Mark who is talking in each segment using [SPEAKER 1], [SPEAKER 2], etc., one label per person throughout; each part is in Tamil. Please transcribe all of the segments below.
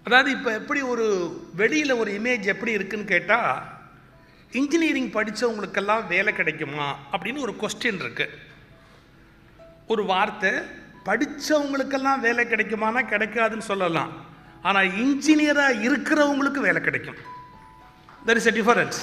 [SPEAKER 1] அதாவது இப்போ எப்படி ஒரு வெளியில் ஒரு இமேஜ் எப்படி இருக்குன்னு கேட்டால் இன்ஜினியரிங் படித்தவங்களுக்கெல்லாம் வேலை கிடைக்குமா அப்படின்னு ஒரு கொஸ்டின் இருக்கு ஒரு வார்த்தை படித்தவங்களுக்கெல்லாம் வேலை கிடைக்குமானா கிடைக்காதுன்னு சொல்லலாம் ஆனால் இன்ஜினியராக இருக்கிறவங்களுக்கு வேலை கிடைக்கும் தெர் இஸ் a டிஃபரன்ஸ்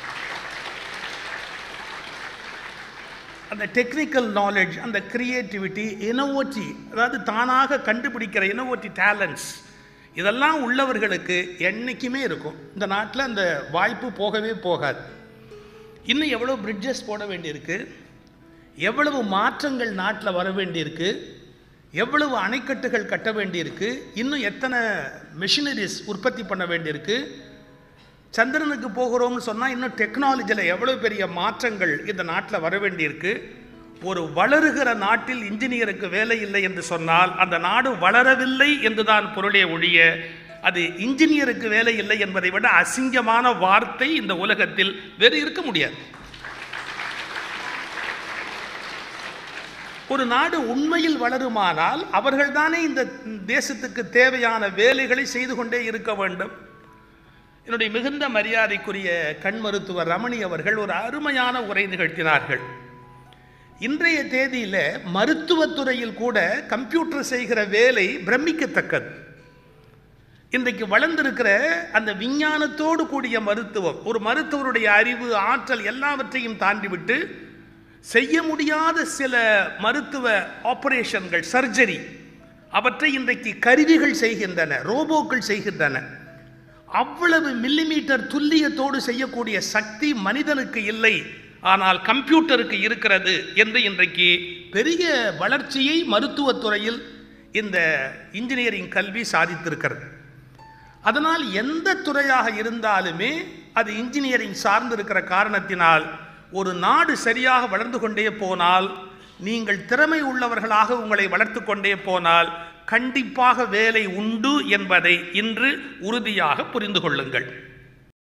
[SPEAKER 1] அந்த டெக்னிக்கல் நாலேஜ் அந்த கிரியேட்டிவிட்டி இனோவோட்டி அதாவது தானாக கண்டுபிடிக்கிற இனோவோட்டி டேலண்ட்ஸ் இதெல்லாம் உள்ளவர்களுக்கு என்றைக்குமே இருக்கும் இந்த நாட்டில் அந்த வாய்ப்பு போகவே போகாது இன்னும் எவ்வளோ பிரிட்ஜஸ் போட வேண்டியிருக்கு எவ்வளவு மாற்றங்கள் நாட்டில் வர வேண்டியிருக்கு எவ்வளவு அணைக்கட்டுகள் கட்ட வேண்டியிருக்கு இன்னும் எத்தனை மிஷினரிஸ் உற்பத்தி பண்ண வேண்டியிருக்கு சந்திரனுக்கு போகிறோம்னு சொன்னால் இன்னும் டெக்னாலஜியில் எவ்வளோ பெரிய மாற்றங்கள் இந்த நாட்டில் வர வேண்டியிருக்கு ஒரு வளருகிற நாட்டில் இன்ஜினியருக்கு வேலை இல்லை என்று சொன்னால் அந்த நாடு வளரவில்லை என்றுதான் பொருளே ஒழிய அது இன்ஜினியருக்கு வேலை இல்லை என்பதை விட அசிங்கமான வார்த்தை இந்த உலகத்தில் வேறு இருக்க முடியாது ஒரு நாடு உண்மையில் வளருமானால் அவர்கள்தானே இந்த தேசத்துக்கு தேவையான வேலைகளை செய்து கொண்டே இருக்க வேண்டும் என்னுடைய மிகுந்த மரியாதைக்குரிய கண் மருத்துவர் ரமணி அவர்கள் ஒரு அருமையான உரை நிகழ்த்தினார்கள் இன்றைய தேதியில் மருத்துவத்துறையில் கூட கம்ப்யூட்டர் செய்கிற வேலை பிரமிக்கத்தக்கது இன்றைக்கு வளர்ந்திருக்கிற அந்த விஞ்ஞானத்தோடு கூடிய மருத்துவம் ஒரு மருத்துவருடைய அறிவு ஆற்றல் எல்லாவற்றையும் தாண்டிவிட்டு செய்ய முடியாத சில மருத்துவ ஆபரேஷன்கள் சர்ஜரி அவற்றை இன்றைக்கு கருவிகள் செய்கின்றன ரோபோக்கள் செய்கின்றன அவ்வளவு மில்லிமீட்டர் துல்லியத்தோடு செய்யக்கூடிய சக்தி மனிதனுக்கு இல்லை ஆனால் கம்ப்யூட்டருக்கு இருக்கிறது என்று இன்றைக்கு பெரிய வளர்ச்சியை மருத்துவத்துறையில் இந்த இன்ஜினியரிங் கல்வி சாதித்திருக்கிறது அதனால் எந்த துறையாக இருந்தாலுமே அது இன்ஜினியரிங் சார்ந்திருக்கிற காரணத்தினால் ஒரு நாடு சரியாக வளர்ந்து கொண்டே போனால் நீங்கள் திறமை உள்ளவர்களாக உங்களை வளர்த்து கொண்டே போனால் கண்டிப்பாக வேலை உண்டு என்பதை இன்று உறுதியாக புரிந்து கொள்ளுங்கள்